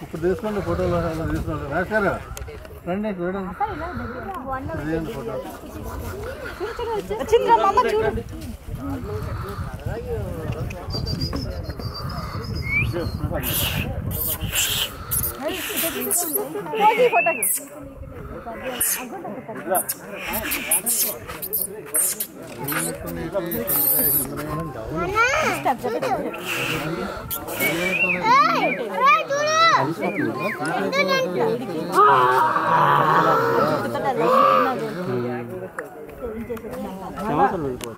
ఇప్పుడు తీసుకోండి ఫోటోలు అలా తీసుకోండి రాశారు రండి చూడండి ఇదేం ఫోటో వచ్చిందిరా మా అమ్మ చూడు పోయి ఫోటోకి సంవత్సరం వెళ్ళిపోతుంది